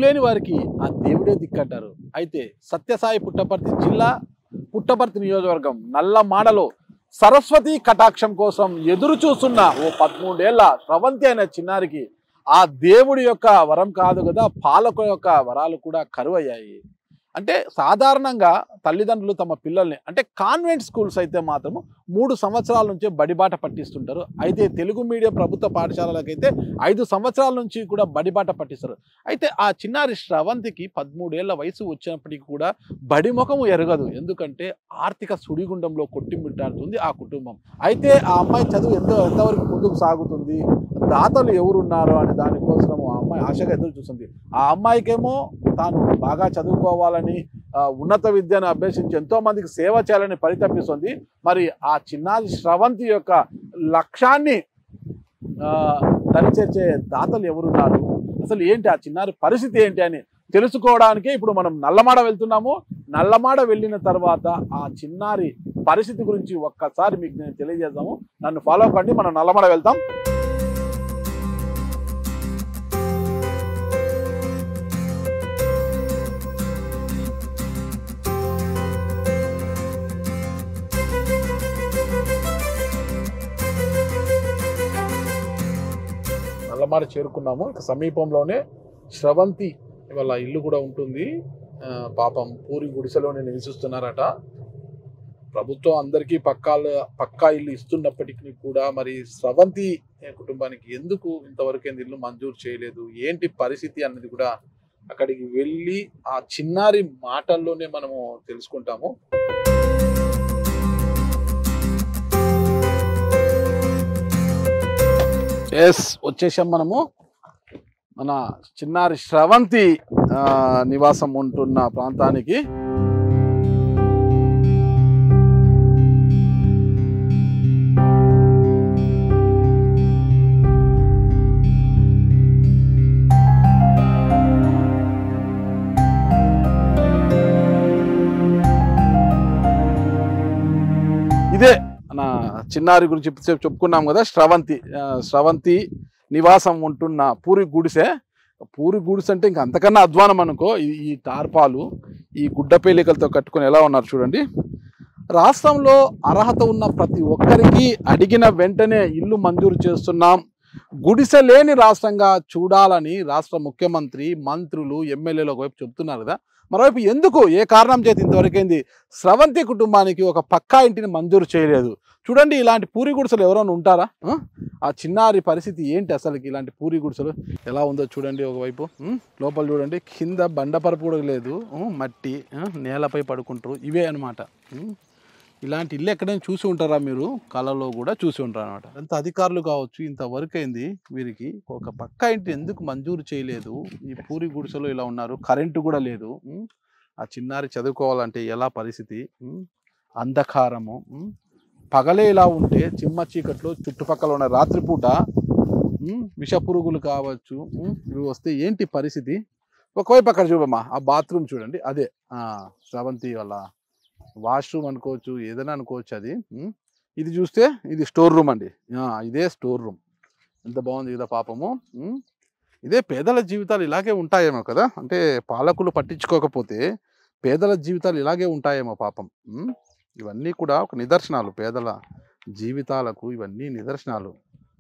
దిక్కులేని వారికి ఆ దేవుడే దిక్కంటారు అయితే సత్యసాయి పుట్టపర్తి జిల్లా పుట్టపర్తి నియోజకవర్గం నల్లమాడలో సరస్వతి కటాక్షం కోసం ఎదురు చూస్తున్న ఓ పదమూడేళ్ల స్రవంతి అనే చిన్నారికి ఆ దేవుడి యొక్క వరం కాదు కదా పాలకు యొక్క వరాలు కూడా కరువయ్యాయి అంటే సాధారణంగా తల్లిదండ్రులు తమ పిల్లల్ని అంటే కాన్వెంట్ స్కూల్స్ అయితే మాత్రము మూడు సంవత్సరాల నుంచే బడిబాట పట్టిస్తుంటారు అయితే తెలుగు మీడియం ప్రభుత్వ పాఠశాలలకైతే ఐదు సంవత్సరాల నుంచి కూడా బడిబాట పట్టిస్తారు అయితే ఆ చిన్నారి శ్రవంతికి పదమూడేళ్ల వయసు వచ్చినప్పటికీ కూడా బడి ముఖము ఎరగదు ఎందుకంటే ఆర్థిక సుడిగుండంలో కొట్టిమిట్టాడుతుంది ఆ కుటుంబం అయితే ఆ అమ్మాయి చదువు ఎంత ఎంతవరకు ముందుకు సాగుతుంది దాతలు ఎవరున్నారు అనే దానికోసం ఆ అమ్మాయి ఆశగా ఎదురు చూస్తుంది ఆ అమ్మాయికేమో తాను బాగా చదువుకోవాలని ఆ, ఉన్నత విద్యను అభ్యసించి ఎంతో మందికి సేవ చేయాలని పరితపిస్తుంది మరి ఆ చిన్నారి స్రవంతి యొక్క లక్ష్యాన్ని ఆ, దరిచేర్చే దాతలు ఎవరున్నారు అసలు ఏంటి ఆ చిన్నారి పరిస్థితి ఏంటి అని తెలుసుకోవడానికే ఇప్పుడు మనం నల్లమాడ వెళ్తున్నాము నల్లమాడ వెళ్ళిన తర్వాత ఆ చిన్నారి పరిస్థితి గురించి ఒక్కసారి మీకు నేను తెలియజేద్దాము నన్ను ఫాలో కండి మనం నల్లమాడ వెళ్తాం నల్లమాడ చేరుకున్నాము ఇక సమీపంలోనే స్రవంతి వాళ్ళ ఇల్లు కూడా ఉంటుంది ఆ, పాపం పూరి గుడిసెలోనే నివసిస్తున్నారట ప్రభుత్వం అందరికీ పక్కాల పక్కా ఇల్లు ఇస్తున్నప్పటికీ కూడా మరి స్రవంతి కుటుంబానికి ఎందుకు ఇంతవరకు ఇల్లు మంజూరు చేయలేదు ఏంటి పరిస్థితి అన్నది కూడా అక్కడికి వెళ్ళి ఆ చిన్నారి మాటల్లోనే మనము తెలుసుకుంటాము ఎస్ వచ్చేసాం మనము మన చిన్నారి శ్రవంతి ఆ, నివాసం ఉంటున్న ప్రాంతానికి ఇదే మన చిన్నారి గురించి చెప్- చెప్పుకున్నాం కదా శ్రవంతి ఆ, శ్రవంతి నివాసం ఉంటున్న పూరి గుడిసె పూరి గుడిసె అంటే ఇంక అంతకన్నా అధ్వానం అనుకో ఈ ఈ టార్పాలు ఈ గుడ్డ పేలికలతో కట్టుకొని ఎలా ఉన్నారు చూడండి రాష్ట్రంలో అర్హత ఉన్న ప్రతి ఒక్కరికి అడిగిన వెంటనే ఇల్లు మంజూరు చేస్తున్నాం గుడిసె లేని రాష్ట్రంగా చూడాలని రాష్ట్ర ముఖ్యమంత్రి మంత్రులు ఎమ్మెల్యేలు ఒకవైపు చెప్తున్నారు కదా మరోవైపు ఎందుకు ఏ కారణం చేతి ఇంతవరకైంది స్రవంతి కుటుంబానికి ఒక పక్కా ఇంటిని మంజూరు చేయలేదు చూడండి ఇలాంటి పూరి గుడిసెలు ఎవరైనా ఉంటారా ఆ? ఆ చిన్నారి పరిస్థితి ఏంటి అసలుకి ఇలాంటి పూరి గుడిసెలు ఎలా ఉందో చూడండి ఒకవైపు ఉం? లోపల చూడండి కింద బండపరపు కూడా లేదు ఉం? మట్టి ఆ? నేలపై పడుకుంటారు ఇవే అనమాట ఇలాంటి ఇల్లు ఎక్కడైనా చూసి ఉంటారా మీరు కళలో కూడా చూసి ఉంటారు అనమాట ఎంత అధికారులు కావచ్చు ఇంతవరకు అయింది వీరికి ఒక పక్కా ఇంటి ఎందుకు మంజూరు చేయలేదు ఈ పూరి గుడిసెలో ఇలా ఉన్నారు కరెంటు కూడా లేదు ఉం? ఆ చిన్నారి చదువుకోవాలంటే ఎలా పరిస్థితి ఉం? అంధకారము ఉం? పగలే ఇలా ఉంటే చిమ్మ చీకట్లో చుట్టుపక్కల ఉన్న రాత్రిపూట ఉం, విష పురుగులు కావచ్చు ఉం, ఇవి వస్తే ఏంటి పరిస్థితి ఒకవైపు అక్కడ చూడమ్మా ఆ బాత్రూమ్ చూడండి అదే ఆ శ్రవంతి వాళ్ళ వాష్రూమ్ అనుకోవచ్చు ఏదైనా అనుకోవచ్చు అది ఉం. ఇది చూస్తే ఇది స్టోర్ రూమ్ అండి ఆ, ఇదే స్టోర్ రూమ్ ఎంత బాగుంది కదా పాపము ఉం. ఇదే పేదల జీవితాలు ఇలాగే ఉంటాయేమో కదా అంటే పాలకులు పట్టించుకోకపోతే పేదల జీవితాలు ఇలాగే ఉంటాయేమో పాపం ఉం. ఇవన్నీ కూడా ఒక నిదర్శనాలు పేదల జీవితాలకు ఇవన్నీ నిదర్శనాలు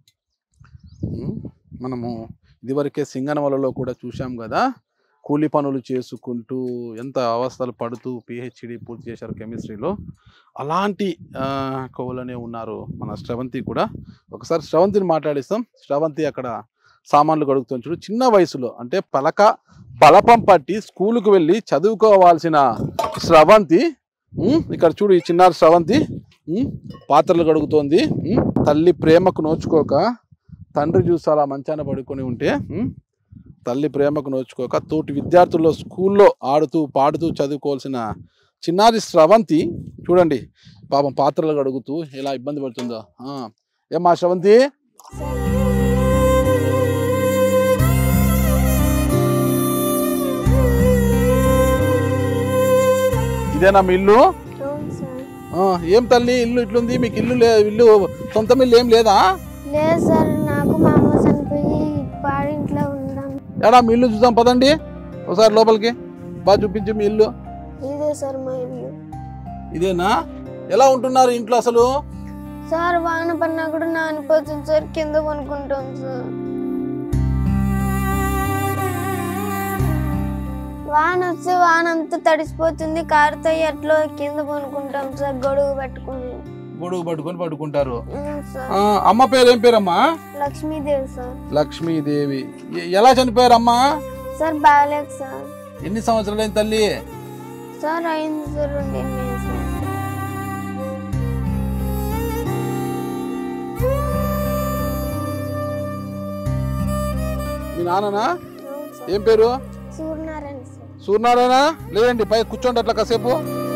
ఉం? మనము ఇదివరకే సింగనమలలో కూడా చూశాం కదా కూలి పనులు చేసుకుంటూ ఎంత అవస్థలు పడుతూ పిహెచ్డి పూర్తి చేశారు కెమిస్ట్రీలో అలాంటి ఆ, కోవలనే ఉన్నారు మన శ్రవంతి కూడా ఒకసారి శ్రవంతిని మాట్లాడిస్తాం శ్రవంతి అక్కడ సామాన్లు కడుగుతుంది చూడు చిన్న వయసులో అంటే పలక బలపం పట్టి స్కూలుకు వెళ్ళి చదువుకోవాల్సిన శ్రవంతి ఉం? ఇక్కడ చూడు ఈ చిన్నారి శ్రవంతి ఉం? పాత్రలు కడుగుతోంది ఉం? తల్లి ప్రేమకు నోచుకోక తండ్రి చూసి అలా మంచాన పడుకొని ఉంటే ఉం? తల్లి ప్రేమకు నోచుకోక తోటి విద్యార్థుల్లో స్కూల్లో ఆడుతూ పాడుతూ చదువుకోవాల్సిన చిన్నారి స్రవంతి చూడండి పాపం పాత్రలు కడుగుతూ ఎలా ఇబ్బంది పడుతుందో ఆ. ఏమ్మా స్రవంతి ఇదేనా మీ ఇల్లు అవును సార్ ఆ, ఏం తల్లి ఇల్లు ఇట్లుంది మీకు ఇల్లు లే ఇల్లు సొంతం ఇల్లు ఏం లేదా లేదు సార్ నాకు మా అమ్మ చనిపోయి పాడింట్లో ఉన్నాం ఎడా మీ ఇల్లు చూద్దాం పదండి ఒకసారి లోపలికి బాగా చూపించు మీ ఇల్లు ఇదే సార్ మా ఇల్లు ఇదేనా ఎలా ఉంటున్నారు ఇంట్లో అసలు సార్ వాన పడినా కూడా నానిపోతుంది సార్ కింద కొనుక్కుంటాం సార్ వాన వస్తే వాన అంతా తడిసిపోతుంది కారుతో ఎట్లో కింద కొనుక్కుంటాం సార్ గొడుగు పెట్టుకుని గొడుగు పట్టుకొని పట్టుకుంటారు ఉమ్, సార్ ఆ, అమ్మ పేరు ఏం పేరమ్మా లక్ష్మీదేవి సార్ లక్ష్మీదేవి ఎ- ఎలా చనిపోయారమ్మా సార్ బాగాలేదు సార్ ఎన్ని సంవత్సరాలైన తల్లి సార్ అయింది సార్ రెండేళ్ళు సార్ మీ నాన్ననా అవును సార్ ఏం పేరు సూర్యనారాయణ సార్ సూర్యనారాయణ లేదండి పై కూర్చోండి అట్లా కాసేపు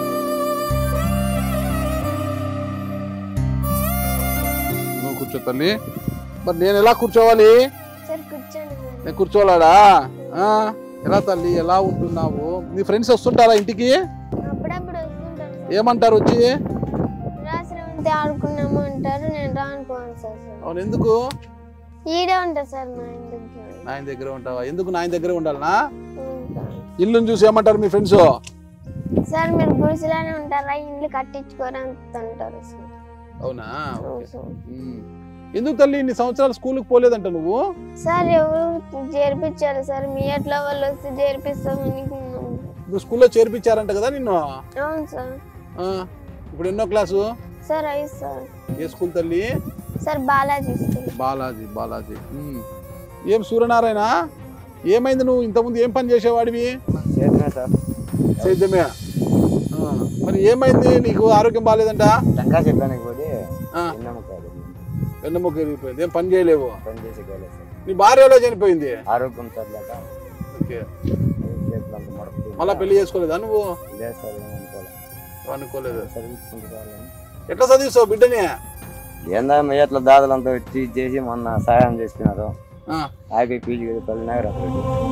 నువ్వు కూర్చో తల్లి మరి నేను ఎలా కూర్చోవాలి సార్ కూర్చోండి సార్ నేను కూర్చోవాలా ఆ, ఎలా తల్లి ఎలా ఉంటున్నావు నీ ఫ్రెండ్స్ వస్తుంటారా ఇంటికి అప్పుడప్పుడు వస్తుంటాను సార్ ఏమంటారు వచ్చి రాత్రి ఆడుకున్నాము అంటారు నేను రాను పోను సార్ సార్ అవును ఎందుకు ఈడే ఉంటా సార్ మా ఇంటికి నాయన దగ్గర ఉంటావా ఎందుకు నాయన దగ్గర ఉండాలనా ఉంటా. ఇల్లుని చూసి ఏమంటారు మీ ఫ్రెండ్స్ సార్ మీరు గుడిసెలోనే ఉంటారా ఇల్లు కట్టించుకోరా అంటారు సార్ అవునా అవును ఓకే. సార్. ఉమ్. ఎందుకు తల్లి ఇన్ని సంవత్సరాలు స్కూల్కి పోలేదంట నువ్వు సార్ ఎవరు చేర్పించారు సార్ మీ ఎట్లా వాళ్ళు వస్తే చేర్పిస్తామని ఉన్నాము. ఇప్పుడు స్కూల్లో చేర్పించారంట కదా నిన్ను అవును సార్ ఆ, ఇప్పుడు ఎన్నో క్లాసు సార్ అయ్యి సార్ ఏ స్కూల్ తల్లి సార్ బాలాజీ స్కూల్ బాలాజీ బాలాజీ ఉమ్. ఏం సూర్యనారాయణ ఏమైంది నువ్వు ఇంతకుముందు ఏం పని చేసేవాడివి చేద్దామే సార్ సేద్యమే ఆ, మరి ఏమైంది నీకు ఆరోగ్యం బాగాలేదంట టెంకాయ చెట్లనికి పోయి ఆ. తిన్నాము కాదు వెన్నెముక విరిగిపోయింది ఏం పని చేయలేవు పని చేసి కాలేదు సార్ నీ భార్య ఎలా చనిపోయింది ఆరోగ్యం సర్లేక ఓకే చేతులు అంత మడప మళ్ళా పెళ్లి చేసుకోలేదా నువ్వు లేదు సార్ ఏం అనుకోలేదు అనుకోలేదు చదివించుకుంటే సార్ అని. ఎట్లా చదివిస్తావు బిడ్డని ఏందా మీ ఎట్లా దాదాలంతా వచ్చి ఇది చేసి మొన్న సహాయం చేస్తున్నారు ఆ, ఆపి పీజీ పల్లి నాగరాజు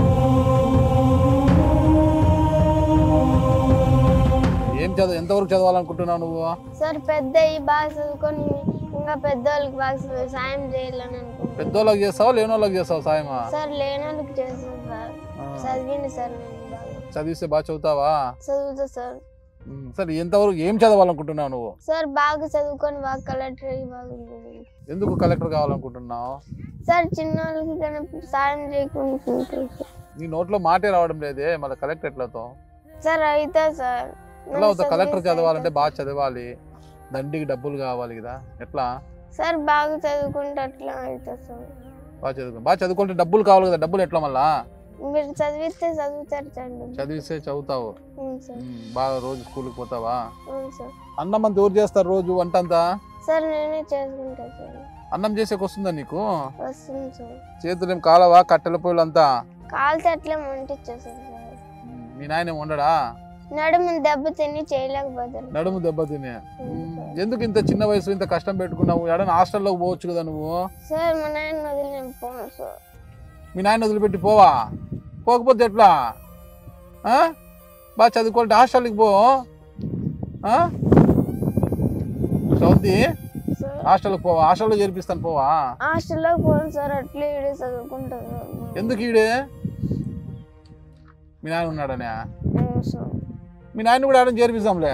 ఏం చదువు ఎంతవరకు చదవాలనుకుంటున్నావు నువ్వు సార్ పెద్ద ఈ బాగా చదువుకొని ఇంకా పెద్దవాళ్ళకి బాగా సాయం చేయాలని అనుకుంటున్నాను పెద్దోళ్ళకి చేస్తావా లేనోళ్ళకి చేస్తావు సాయమా సార్ లేనందుకు చేస్తాను సార్ ఆ, చదివింది సార్ నేను బాగా చదివిస్తే బాగా చదువుతావా చదువుతా సార్ ఉమ్, సరే ఎంతవరకు ఏం చదవాలనుకుంటున్నావు నువ్వు సార్ బాగా చదువుకొని బాగా కలెక్టర్ అయ్యి బాగా ఉంటుంది. ఎందుకు కలెక్టర్ కావాలనుకుంటున్నావు సార్ చిన్న వాళ్ళకి కనుక సాయం చేయకుండా సార్ నీ నోట్లో మాటే రావడం లేదే మళ్ళీ కలెక్టర్ ఎట్లతో సార్ అవుతా సార్ ఎలా అవుతావు కలెక్టర్ చదవాలంటే బాగా చదవాలి దండికి డబ్బులు కావాలి కదా ఎట్లా సార్ బాగా చదువుకుంటే అట్లా అవుతా సార్ బాగా చదువుకో బాగా చదువుకుంటే డబ్బులు కావాలి కదా డబ్బులు ఎట్లా మళ్ళా మీరు చదివిస్తే చదువుతారు సార్ చదివిస్తే చదువుతావు అవును సార్ ఉమ్, బాగా రోజు స్కూల్కి పోతావా అవును సార్ అన్నం అంతా ఎవరు చేస్తారు రోజు వంట అంతా సార్ నేనే చేసుకుంటా సార్ అన్నం చేసేకి వస్తుందా నీకు వస్తుంది సార్ చేతులు ఏం కాలవా కట్టెల పొయ్యిలు అంతా కాలితే అట్లా మంటిచ్చేసారు సార్ ఉమ్, మీ నాయన ఏం వండడా నడుము దెబ్బ తిని చేయలేకపోతారు నడుము దెబ్బతిని ఉమ్, ఎందుకు ఇంత చిన్న వయసు ఇంత కష్టం పెట్టుకున్నావు ఎడన్నా హాస్టల్లోకి పోవచ్చు కదా నువ్వు సార్ మా నాయన వదిలి నేను పోను సార్ మీ నాయన వదిలిపెట్టి పోవా పోకపోతే ఎట్లా ఆ? బాగా చదువుకోవాలంటే హాస్టల్కి పో ఆ? సౌదీ సార్ హాస్టల్కి పోవా హాస్టల్లో చేర్పిస్తాను పోవా హాస్టల్లో పోను సార్ అట్లే ఇడే చదువుకుంటారు సార్ ఎందుకు ఈడే మీ నాయన ఉన్నాడనే అవును సార్ మీ నాయన కూడా ఆడని చేర్పిస్తాంలే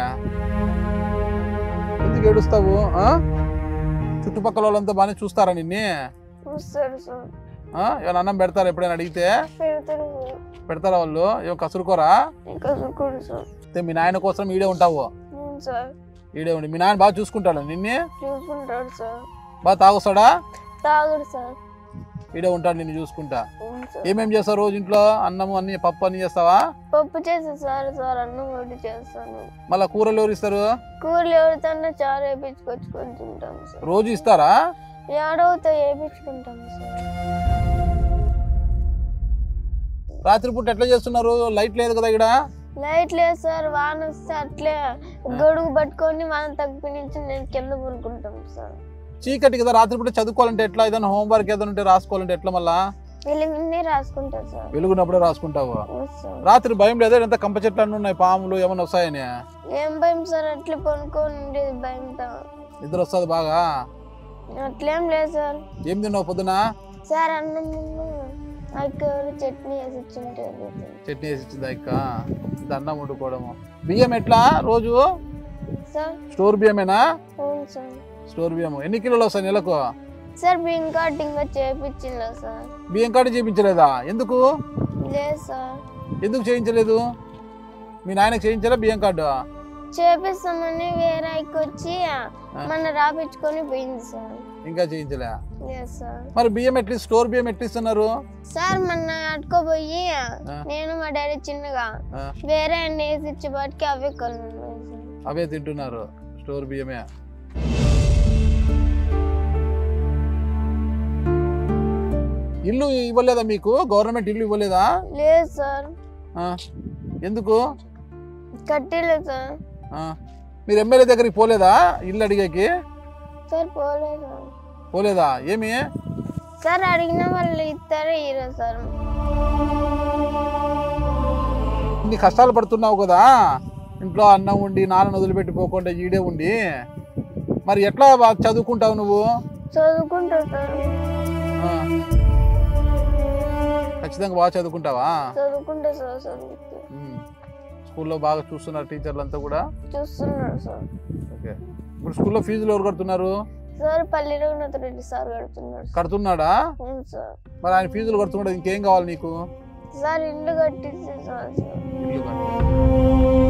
ఎందుకు ఏడుస్తావు ఆ? చుట్టుపక్కల వాళ్ళంతా బాగానే చూస్తారా నిన్నే చూస్తారు సార్ ఆ? ఏమైనా అన్నం పెడతారా ఎప్పుడైనా అడిగితే పెడతారు సార్ పెడతారా వాళ్ళు ఏం కసురుకోరా ఇంకా చదువుకోండి సార్ అయితే మీ నాయన కోసం ఈడే ఉంటావు అవును సార్ ఈడే ఉండి మీ నాయన బాగా చూసుకుంటాడు నిన్నే చూసుకుంటాడు సార్ బాగా తాగొస్తాడా తాగుడు సార్ ఈడే ఉంటాడు నిన్ను చూసుకుంటా అవును సార్ ఏమేం చేస్తావు రోజు ఇంట్లో అన్నము అన్ని పప్పు అన్ని చేస్తావా పప్పు చేసి సార్ సార్ అన్నం ఒకటి చేస్తాను మళ్ళా కూరలు ఎవరు ఇస్తారు కూరలు ఎవరితోనే చారు వేయించుకొచ్చుకొని తింటాం సార్ రోజు ఇస్తారా ఏడవతో వేయించుకుంటాం సార్ రాత్రిపూట ఎట్లా చేస్తున్నారు లైట్ లేదు కదా ఇక్కడ లైట్ లేదు సార్ వాన వస్తే అట్లే గొడుగు పట్టుకొని వాన తగ్గి నుంచి నేను కింద పడుకుంటాం సార్ చీకటి కదా రాత్రిపూట చదువుకోవాలంటే ఎట్లా ఏదైనా హోంవర్క్ ఏదైనా ఉంటే రాసుకోవాలంటే ఎట్లా మళ్ళా వెలుగునే రాసుకుంటా సార్ వెలుగునప్పుడే రాసుకుంటావు అవును సార్ రాత్రి భయం లేదా ఎంత కంప చెట్లు అన్నీ ఉన్నాయి పాములు ఏమైనా వస్తాయని ఏం భయం సార్ అట్లే పనుకొని ఉండేది భయంతో నిద్ర వస్తుంది బాగా అట్లేం లేదు సార్ ఏం తిన్నావు పొద్దున సార్ అన్నం అక్క ఎవరు చట్నీ వేసి ఇచ్చింటే వెళ్ళిపోతుంది. చట్నీ వేసి ఇచ్చిందా ఇక్క ఇంత అన్నం వండుకోవడము బియ్యం ఎట్లా రోజు సార్ స్టోర్ బియ్యమేనా అవును సార్ స్టోర్ బియ్యం ఎన్ని కిలోలు వస్తాయి నెలకు సార్ బియ్యం కార్డ్ ఇంకా చేపించిందా సార్ బియ్యం కార్డు చేయించలేదా ఎందుకు లేదు సార్ ఎందుకు చేయించలేదు మీ నాయనకు చేయించారా బియ్యం కార్డు చేపిస్తామని వేరే అక్క వచ్చి మన రాపించుకొని పోయింది సార్ ఇంకా చేయించలే లేదు సార్ మరి బియ్యం ఎట్లా స్టోర్ బియ్యం ఎట్లా ఇస్తున్నారు సార్ మొన్న అట్టుకోపోయి నేను మా డాడీ చిన్నగా ఆ, వేరే అన్ని వేసి ఇచ్చేపాటికి అవే కళ్ళు అవే తింటున్నారు స్టోర్ బియ్యమే ఇల్లు ఇవ్వలేదా మీకు గవర్నమెంట్ ఇల్లు ఇవ్వలేదా లేదు సార్ ఆ, ఎందుకు కట్టలేదు సార్ ఆ, మీరు ఎమ్మెల్యే దగ్గరికి పోలేదా ఇల్లు అడిగేకి సార్ పోలేదు సార్ పోలేదా ఏమి సార్ అడిగిన వాళ్ళు ఇస్తారా ఇరా సార్ ఇన్ని కష్టాలు పడుతున్నావు కదా ఇంట్లో అన్నం ఉండి నాన్న వదిలిపెట్టిపోకుండా ఈడే ఉండి మరి ఎట్లా బా- చదువుకుంటావు నువ్వు చదువుకుంటా సార్ ఆ. ఖచ్చితంగా బాగా చదువుకుంటావా చదువుకుంటా సార్ చదువుతూ ఉమ్. స్కూల్లో బాగా చూస్తున్నారు టీచర్లు అంతా కూడా చూస్తున్నాడు సార్ ఓకే ఇప్పుడు స్కూల్లో ఫీజులు ఎవరు కడుతున్నారు సార్ పల్లి రఘునాథ్ రెడ్డి సార్ కడుతున్నాడు సార్. కడుతున్నాడా అవును సార్ మరి ఆయన ఫీజులు కడుతున్నాడు ఇంకేం కావాలి నీకు సార్ ఇల్లు కట్టించి సార్ సార్ ఇల్లు కట్టు.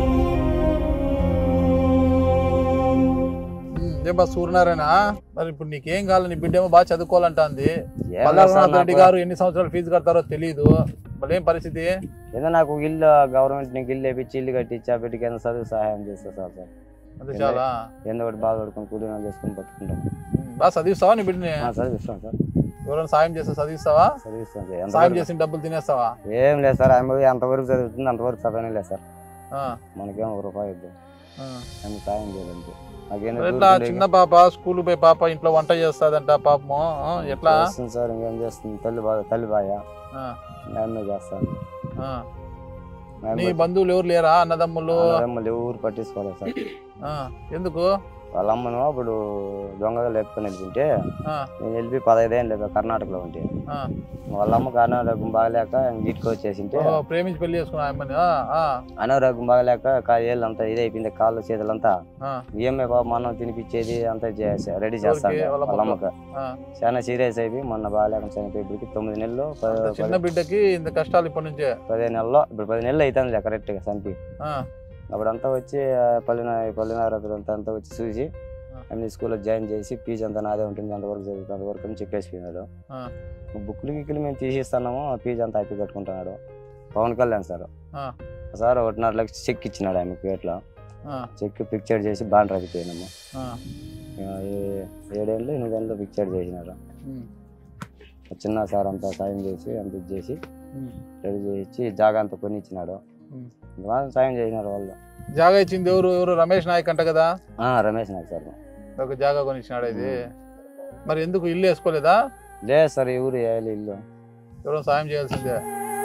ఉమ్, ఏం బా సూర్యనారాయణ మరి ఇప్పుడు నీకేం కావాలి నీ బిడ్డేమో బాగా చదువుకోవాలంటుంది ఏం పల్లా లేదు సార్ రఘునాథ్ రెడ్డి నాకు. గారు ఎన్ని సంవత్సరాలు ఫీజు కడతారో తెలియదు మళ్ళీ ఏం పరిస్థితి ఏదో నాకు ఒక ఇల్లు గవర్నమెంట్ నీకు ఇల్లు వేపించి ఇల్లు కట్టించి ఆ బిడ్డకి ఏదో చదువు సహాయం చేస్తా సార్ సార్ అంతే చాలా ఏందో ఒకటి బాగా పడుకొని కూలీనా చేసుకొని పట్టుకుంటాం ఉమ్, బాగా చదివిస్తావా నీ బిడ్డని ఆ, చదివిస్తాం సార్ ఎవరైనా సాయం చేస్తే చదివిస్తావా చదివిస్తాం సార్ సాయం ఎంతవరకు- చేసిన డబ్బులు తినేస్తావా ఏం లేదు సార్ ఆమె ఎంతవరకు చదువుతుంది అంతవరకు చదవనే లేదు సార్ ఆ, మనకేం ఒక రూపాయి ఇద్దాం ఆ. ఆమె సాయం చేయాలంటే నాకేం మరి ఎట్లా చిన్న పాప స్కూల్ పోయి పాప ఇంట్లో వంట చేస్తాదంట పాపము ఆ, ఎట్లా చేస్తుంది సార్ ఇంకేం చేస్తుంది తల్లి బాగా తల్లి బాగా ఆ, మేమే చేస్తాను ఆ. మేము నీ బంధువులు ఎవరు లేరా అన్నదమ్ములు మళ్ళీ ఊరు పట్టించుకోలేదు సార్ ఆ, ఎందుకు వాళ్ళ అమ్మను అప్పుడు దొంగగా లేపుకొని వెళ్తుంటే ఆ, నేను వెళ్ళి పదహైదేళ్ళు లేదు కర్ణాటకలో ఉంటే ఆ. వాళ్ళ అమ్మ అనారోగ్యం బాగలేక ఇంటికి వచ్చేసింటే ఓ, ప్రేమించి పెళ్లి చేసుకున్నా అమ్మని ఆ, ఆ, అనారోగ్యం బాగలేక ఏళ్ళు అంతా ఇదైపోయింది కాళ్ళు చేతులంతా ఆ, ఈఎంఐ పాప మనం తినిపించేది అంతా రెడీ చేస్తాను ఎవరికి? వాళ్ళ వాళ్ళ అమ్మకు? అమ్మకి ఆ. చాలా సీరియస్ అయిపోయి మొన్న బాగాలేక చనిపోయి తొమ్మిది నెలలు ప- అంత చిన్న పది- బిడ్డకి ఇంత కష్టాలు ఇప్పటి నుంచే పదిహేను నెలల్లో ఇప్పుడు పది నెలలు అవుతుంది కరెక్ట్ గా చనిపి ఆ, అప్పుడంతా వచ్చి ఆ, పల్లిన పల్లినారతులు అంతా అంతా వచ్చి చూసి ఆ. అన్ని స్కూల్లో జాయిన్ చేసి ఫీజు అంతా నాదే ఉంటుంది అంతవరకు చదువుతుంది అంతవరకు అని చెప్పేసిపోయినాడు ఆ. బుక్లు గిక్కులు మేము తీసిస్తున్నాము ఆ ఫీజు అంతా అయిపోయి కట్టుకుంటున్నాడు పవన్ కళ్యాణ్ సార్ ఆ. సార్ ఒకటిన్నర లక్ష చెక్ ఇచ్చినాడు ఆమె పేట్లో ఆ, చెక్ పిక్చర్ చేసి బాండ్ రాకపోయినాము ఆ. ఏడేళ్ళు ఎనిమిదేళ్ళు పిక్చర్ చేసినారు ఉమ్, చిన్న సార్ అంతా సాయం చేసి అంత ఇది చేసి ఉమ్, రెడీ చేసి జాగా అంతా కొని ఇచ్చినాడు ఉమ్. బాగా సాయం చేసినారు వాళ్ళు జాగా ఇచ్చింది ఎవరు ఎవరు రమేష్ నాయక్ అంట కదా ఆ, రమేష్ నాయక్ సార్ ఒక జాగా కొనిచ్చినాడు ఇది మరి ఎందుకు ఇల్లు వేసుకోలేదా లేదు సార్ ఈ ఊరు వేయాలి ఇల్లు ఎవరో సాయం చేయాల్సిందే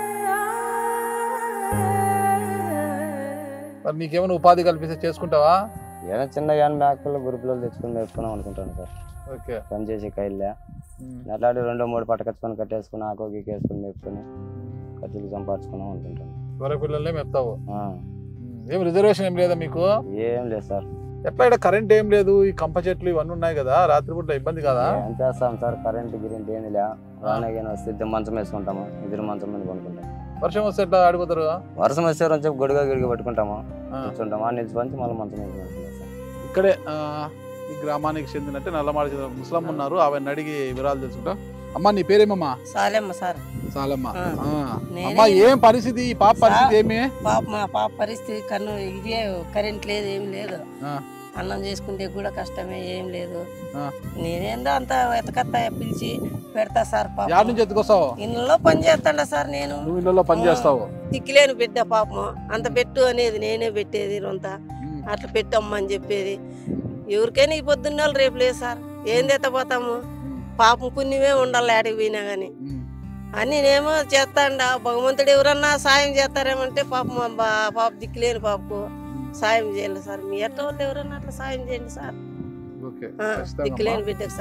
మరి నీకేమైనా ఉపాధి కల్పిస్తే చేసుకుంటావా ఏదైనా చిన్న యాన్ మేకలు గురుపులో తెచ్చుకొని మేపుకున్నాం అనుకుంటాను సార్ ఓకే పని చేసి కైల్లే ఉమ్, అట్లాంటి రెండో మూడు పట్టకచ్చుకొని కట్టేసుకుని ఆకో గీకేసుకొని మేపుకొని ఖర్చులు సంపాదించుకున్నాం అనుకుంటాను గొర్రె పిల్లల్నే మెప్తావు ఆ, ఉమ్, ఏం రిజర్వేషన్ ఏం లేదా మీకు ఏం లేదు సార్ ఎట్లా ఇక్కడ కరెంట్ ఏం లేదు ఈ కంప చెట్లు ఇవన్నీ ఉన్నాయి కదా రాత్రిపూట ఇబ్బంది కదా ఏం చేస్తాం సార్ కరెంట్ గిరెంట్ ఏమి లే వానగిన వస్తే ఇద్దరు మంచం వేసుకుంటాము ఇద్దరు మంచం మీద కొనుక్కుంటాం వర్షం వస్తే ఎట్లా ఆడిపోతారు వర్షం వస్తే రోజు చెప్పి గొడుగా గిడిగా పట్టుకుంటాము ఆ, కూర్చుంటాము ఆ నిలిచి పంచి మళ్ళీ మంచం మీద కొనుక్కుంటాం సార్ ఇక్కడే ఆ, ఈ గ్రామానికి చెందినట్టే నల్లమాడ చెందిన ముస్లిం ఉన్నారు ఆవిడని అడిగి వివరాలు తెలుసుకుంటా అమ్మా నీ పేరేమమ్మా సాలేమ్మ సార్ చాలమ్మా ఆ. ఆ. నేనే- అమ్మా ఏం పరిస్థితి ఈ పాప పరిస్థితి ఏమి పాప మా పాప పరిస్థితి కన్ను ఇదే కరెంట్ లేదు ఏం లేదు ఆ. అన్నం చేసుకుంటే కూడా కష్టమే ఏం లేదు ఆ. నేనేందో అంత ఎతకత్త పిలిచి పెడతా సార్ పాప యాడ్ నుంచి ఎత్తుకొస్తావు ఇళ్ళలో పని చేస్తాడా సార్ నేను నువ్వు ఇళ్ళలో పని చేస్తావు దిక్కులేని బిడ్డ పాపం అంత పెట్టు అనేది నేనే పెట్టేది రొంత ఉమ్, అట్లా పెట్టమ్మా అని చెప్పేది ఎవరికైనా ఈ పొద్దున్న వాళ్ళు రేపు లేదు సార్ ఏం తెత్తపోతాము ఉమ్, పాపం పుణ్యమే ఉండాలి ఆడికి పోయినా కానీ ఉమ్. అని నేనేమో చేస్తాండా భగవంతుడు ఎవరన్నా సాయం చేస్తారేమంటే పాపం మా బా- పాప దిక్కులేని పాపకు సాయం చేయాలి సార్ మీ ఎట్ట వాళ్ళు ఎవరన్నా అట్లా సాయం చేయండి సార్ ఓకే ఆ, ఖచ్చితంగా దిక్కులేని అమ్మా. బిడ్డకు సార్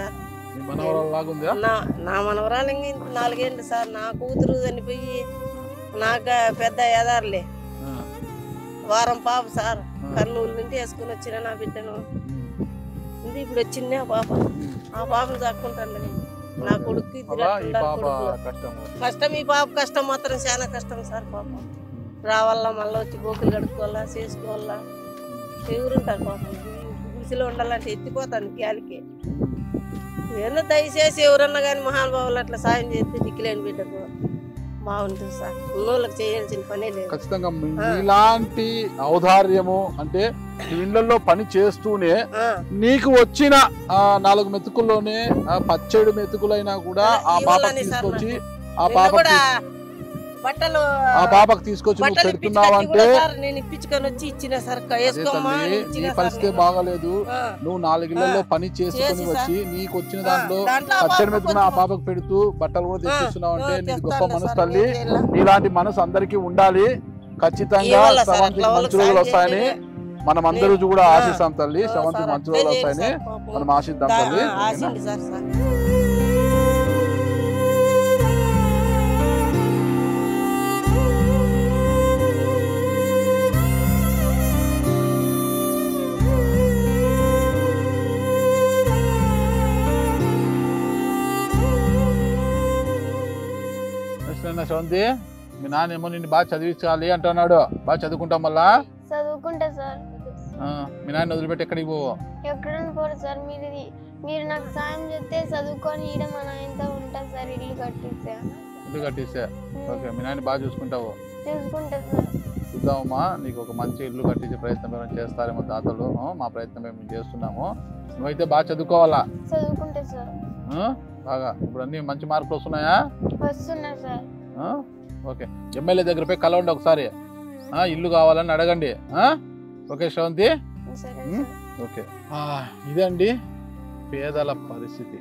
నీ మనవరాలు లాగుందా నా నా మనవరాలు ఇంక ఇంత నాలుగేళ్ళు సార్ నా కూతురు చనిపోయి నాకు పెద్ద ఎదారులే ఆ, వారం పాప సార్ ఆ. కర్నూలు నుండి వేసుకుని వచ్చిన నా బిడ్డను ఇది ఇప్పుడు వచ్చింది ఆ పాప ఆ పాపను చక్కుంటాను నేను నా కొడుకు ఇద్దరు అలా ఈ అట్లుండారు పాప కొడుకులు. కష్టము కష్టం ఈ పాప కష్టం మాత్రం చాలా కష్టం సార్ పాప రావాలా మళ్ళీ వచ్చి బోకులు కడుక్కోవాలా చేసుకోవాలా ఎవరుంటారు పాపం గుడిసెలో ఉండాలంటే ఎత్తిపోతాను గాలికి ఏమన్నా దయచేసి ఎవరన్నా కానీ మహానుభావులు అట్లా సాయం చేస్తే దిక్కులేని బిడ్డకు బాగుంటుంది సార్ ఉన్నోళ్ళకి చేయాల్సిన పనే లేదు ఖచ్చితంగా మీ- ఆ. మీలాంటి ఔదార్యము అంటే ఇళ్లలో పని చేస్తూనే ఆ, నీకు వచ్చిన ఆ నాలుగు మెతుకుల్లోనే ఆ పచ్చేడు మెతుకులైనా కూడా ఆ అదే, పాపకు ఇవ్వాలని సార్ తీసుకొచ్చి ఆ నిన్న పాపకు కూడా తీ- బట్టలు ఆ పాపకు తీసుకొచ్చి నువ్వు బట్టలు పెడుతున్నావు ఇప్పించుకొచ్చి అంటే కూడా సార్ నేను ఇప్పించుకొని వచ్చి ఇచ్చిన సార్ అదే వేసుకోమ్మా అని తల్లి ఇచ్చిన నీ సార్ పరిస్థితి నేను. బాగాలేదు ఆ, నువ్వు నాలుగిళ్లలో ఆ. పని చేసుకుని చేసి వచ్చి నీకు వచ్చిన ఆ, దాంట్లో దాంట్లో ఆ పచ్చడి పాప మెతుకున ఆ కొంచెం- పాపకు పెడుతూ బట్టలు కూడా తెచ్చిస్తున్నావు అంటే ఆ, నీకు గొప్ప తెస్తానులే మనసు సార్, తల్లి ఏం చేయాలా? నీలాంటి మనసు అందరికీ ఉండాలి ఖచ్చితంగా ఇవ్వాలా సార్, శ్రవంతికి అట్లా మంచి వాళ్ళకి రోజులు సాయం వస్తాయని చేయండి. మనం అందరూ కూడా ఆ. ఆశిస్తాం తల్లి ఆ, శ్రవంతి సార్, మంచి అట్లే రోజులు చేయండి వస్తాయని సార్, పాపం. మనం ఆశిద్దాం దా- తల్లి ఆ, ఓకేనా? ఆశిండి సార్ సార్ ఎట్లయినా శ్రవంతి మీ నాన్నేమో నిన్ను బాగా చదివించాలి అంటున్నాడు బాగా చదువుకుంటాం మళ్ళా చదువుకుంటా సార్ ఆ, మీ నాన్న వదిలిపెట్టి ఎక్కడికి పోవు ఎక్కడైనా పోరు సార్ మీరు ఇది- మీరు నాకు సాయం చేస్తే చదువుకొని ఈడ మా నాయనతో ఉంటా సార్ ఇల్లు కట్టిస్తే ఇల్లు కట్టిస్తే ఓకే మీ నాన్న బాగా చూసుకుంటావు చూసుకుంటా సార్ చూద్దామమ్మా నీకు ఒక మంచి ఇల్లు కట్టించే ప్రయత్నం ఏమైనా చేస్తారేమో దాతలు ఆ, మా ప్రయత్నం మేము చేస్తున్నాము నువ్వైతే బాగా చదువుకోవాలా చదువుకుంటా సార్ ఆ? బాగా ఇప్పుడు అన్ని మంచి మార్కులు వస్తున్నాయా వస్తున్నా సార్ ఆ? ఓకే ఎమ్మెల్యే దగ్గర పోయి కలవండి ఒకసారి ఆ, ఇల్లు కావాలని అడగండి ఆ? ఓకే శ్రవంతి సరే ఉమ్. సార్ ఓకే ఆ, ఇదండి పేదల పరిస్థితి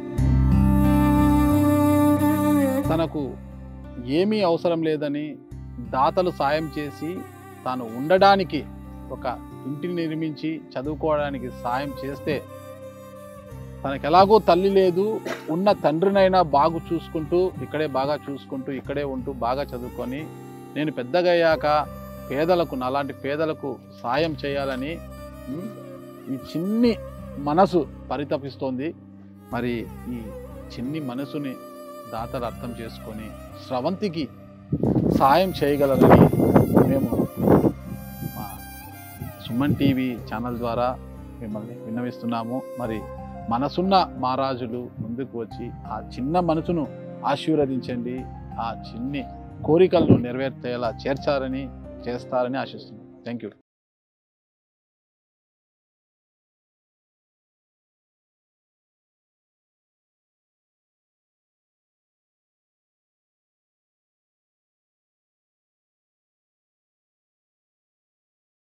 తనకు ఏమీ అవసరం లేదని దాతలు సాయం చేసి తాను ఉండడానికి ఒక ఇంటిని నిర్మించి చదువుకోవడానికి సాయం చేస్తే తనకు ఎలాగో తల్లి లేదు ఉన్న తండ్రినైనా బాగు చూసుకుంటూ ఇక్కడే బాగా చూసుకుంటూ ఇక్కడే ఉంటూ బాగా చదువుకొని నేను పెద్దగా అయ్యాక పేదలకు నాలాంటి పేదలకు సాయం చేయాలని ఉమ్, ఈ చిన్ని మనసు పరితపిస్తోంది మరి ఈ చిన్ని మనసుని దాతలు అర్థం చేసుకొని స్రవంతికి సాయం చేయగలరని మేము మా సుమన్ టీవీ ఛానల్ ద్వారా మిమ్మల్ని విన్నవిస్తున్నాము మరి మనసున్న మహారాజులు ముందుకు వచ్చి ఆ చిన్న మనసును ఆశీర్వదించండి ఆ చిన్ని కోరికలను నెరవేర్చేలా చేర్చారని చేస్తారని ఆశిస్తున్నాం థ్యాంక్ యూ